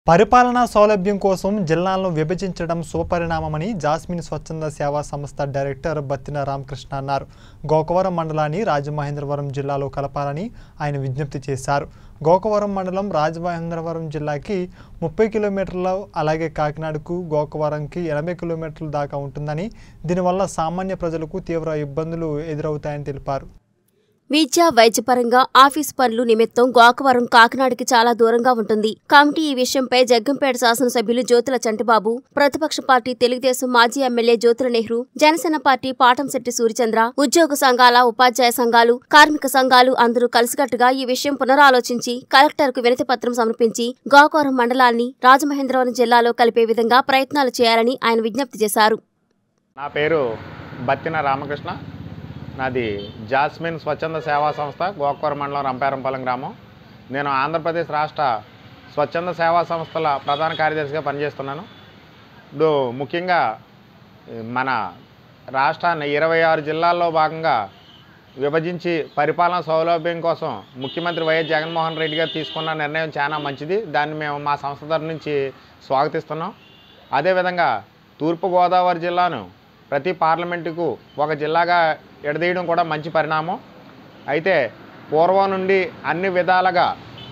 పరిపాలనా సౌలభ్యం కోసం జిల్లాలను విభజించడం శుభపరిణామమని జాస్మిన్ స్వచ్ఛంద సేవా సంస్థ డైరెక్టర్ బత్తిన రామకృష్ణ అన్నారు గోకవరం మండలాన్ని రాజమహేంద్రవరం జిల్లాలో కలపాలని ఆయన విజ్ఞప్తి చేశారు గోకవరం మండలం రాజమహేంద్రవరం జిల్లాకి ముప్పై కిలోమీటర్లు అలాగే కాకినాడకు గోకవరంకి ఎనభై కిలోమీటర్ల దాకా ఉంటుందని దీనివల్ల సామాన్య ప్రజలకు తీవ్ర ఇబ్బందులు ఎదురవుతాయని తెలిపారు విద్య వైద్యపరంగా ఆఫీస్ పనులు నిమిత్తం గోకవరం కాకినాడకి చాలా దూరంగా ఉంటుంది కమిటీ ఈ విషయంపై జగ్గంపేట శాసనసభ్యులు జ్యోతుల చంటిబాబు ప్రతిపక్ష పార్టీ తెలుగుదేశం మాజీ ఎమ్మెల్యే జ్యోతుల నెహ్రూ జనసేన పార్టీ పాటంశెట్టి సూర్యచంద్ర ఉద్యోగ సంఘాల ఉపాధ్యాయ సంఘాలు కార్మిక సంఘాలు అందరూ కలిసికట్టుగా ఈ విషయం పునరాలోచించి కలెక్టర్కు వినతి పత్రం సమర్పించి గోకవరం మండలాన్ని రాజమహేంద్రవరం జిల్లాలో కలిపే విధంగా ప్రయత్నాలు చేయాలని ఆయన విజ్ఞప్తి చేశారు నా పేరు బత్తిన రామకృష్ణ నాది జాస్మిన్ స్వచ్ఛంద సేవా సంస్థ గోకవరం మండలం రంపారంపాలెం గ్రామం నేను ఆంధ్రప్రదేశ్ రాష్ట్ర స్వచ్ఛంద సేవా సంస్థల ప్రధాన కార్యదర్శిగా పనిచేస్తున్నాను ఇప్పుడు ముఖ్యంగా ఈ మన రాష్ట్రాన్ని ఇరవై ఆరు జిల్లాల్లో భాగంగా విభజించి పరిపాలన సౌలభ్యం కోసం ముఖ్యమంత్రి వైఎస్ జగన్మోహన్ రెడ్డి గారు తీసుకున్న నిర్ణయం చాలా మంచిది దాన్ని మేము మా సంస్థ తరఫు నుంచి స్వాగతిస్తున్నాం అదేవిధంగా తూర్పుగోదావరి జిల్లాను ప్రతి పార్లమెంటుకు ఒక జిల్లాగా ఎడదీయడం కూడా మంచి పరిణామం అయితే పూర్వం నుండి అన్ని విధాలుగా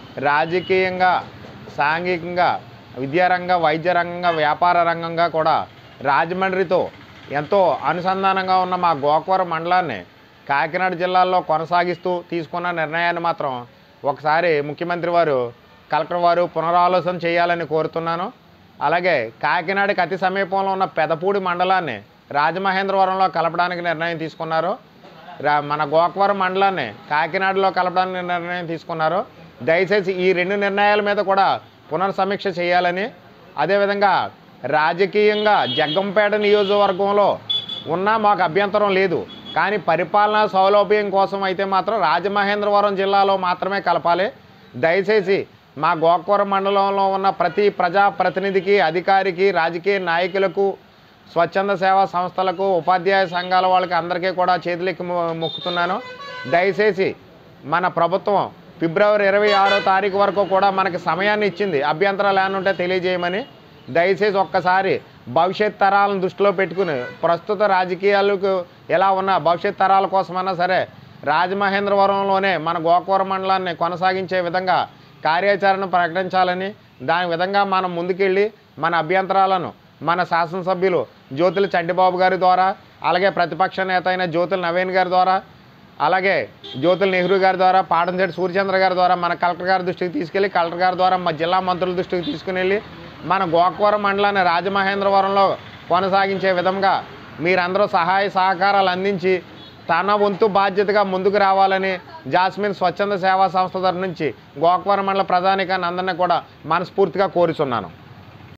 రాజకీయంగా సాంఘికంగా విద్యారంగ వైద్య రంగంగా వ్యాపార రంగంగా కూడా రాజమండ్రితో ఎంతో అనుసంధానంగా ఉన్న మా గోకవరం మండలాన్ని కాకినాడ జిల్లాలో కొనసాగిస్తూ తీసుకున్న నిర్ణయాన్ని మాత్రం ఒకసారి ముఖ్యమంత్రి వారు కలెక్టర్ వారు పునరాలోచన చేయాలని కోరుతున్నాను అలాగే కాకినాడకి అతి సమీపంలో ఉన్న పెదపూడి మండలాన్ని రాజమహేంద్రవరంలో కలపడానికి నిర్ణయం తీసుకున్నారు రా మన గోకవరం మండలాన్ని కాకినాడలో కలపడానికి నిర్ణయం తీసుకున్నారు దయచేసి ఈ రెండు నిర్ణయాల మీద కూడా పునర్సమీక్ష చేయాలని అదేవిధంగా రాజకీయంగా జగ్గంపేట నియోజకవర్గంలో ఉన్నా మాకు అభ్యంతరం లేదు కానీ పరిపాలనా సౌలభ్యం కోసం అయితే మాత్రం రాజమహేంద్రవరం జిల్లాలో మాత్రమే కలపాలి దయచేసి మా గోకవరం మండలంలో ఉన్న ప్రతి ప్రజాప్రతినిధికి అధికారికి రాజకీయ నాయకులకు స్వచ్ఛంద సేవా సంస్థలకు ఉపాధ్యాయ సంఘాల వాళ్ళకి అందరికీ కూడా చేతులెక్కి మొ- మొక్కుతున్నాను దయచేసి మన ప్రభుత్వం ఫిబ్రవరి ఇరవై ఆరో తారీఖు వరకు కూడా మనకి సమయాన్ని ఇచ్చింది అభ్యంతరాలు ఏమైనా ఉంటే తెలియజేయమని దయచేసి ఒక్కసారి భవిష్యత్ తరాలను దృష్టిలో పెట్టుకుని ప్రస్తుత రాజకీయాలకు ఎలా ఉన్నా భవిష్యత్ తరాల కోసమన్నా సరే రాజమహేంద్రవరంలోనే మన గోకవరం మండలాన్ని కొనసాగించే విధంగా కార్యాచరణ ప్రకటించాలని దాని విధంగా మనం ముందుకెళ్ళి మన అభ్యంతరాలను మన శాసనసభ్యులు జ్యోతుల చంటిబాబు గారి ద్వారా అలాగే ప్రతిపక్ష నేత అయిన జ్యోతుల నవీన్ గారి ద్వారా అలాగే జ్యోతుల నెహ్రూ గారి ద్వారా పాటంశెట్టి సూర్యచంద్ర గారి ద్వారా మన కలెక్టర్ గారి దృష్టికి తీసుకెళ్ళి కలెక్టర్ గారి ద్వారా మా జిల్లా మంత్రుల దృష్టికి తీసుకుని వెళ్ళి మన గోకవరం మండలాన్ని రాజమహేంద్రవరంలో కొనసాగించే విధంగా మీరందరూ సహాయ సహకారాలు అందించి తన వంతు బాధ్యతగా ముందుకు రావాలని జాస్మిన్ స్వచ్ఛంద సేవా సంస్థ తరఫు నుంచి గోకవరం మండల ప్రధానికాన్ని అందరినీ కూడా మనస్ఫూర్తిగా కోరుచున్నాను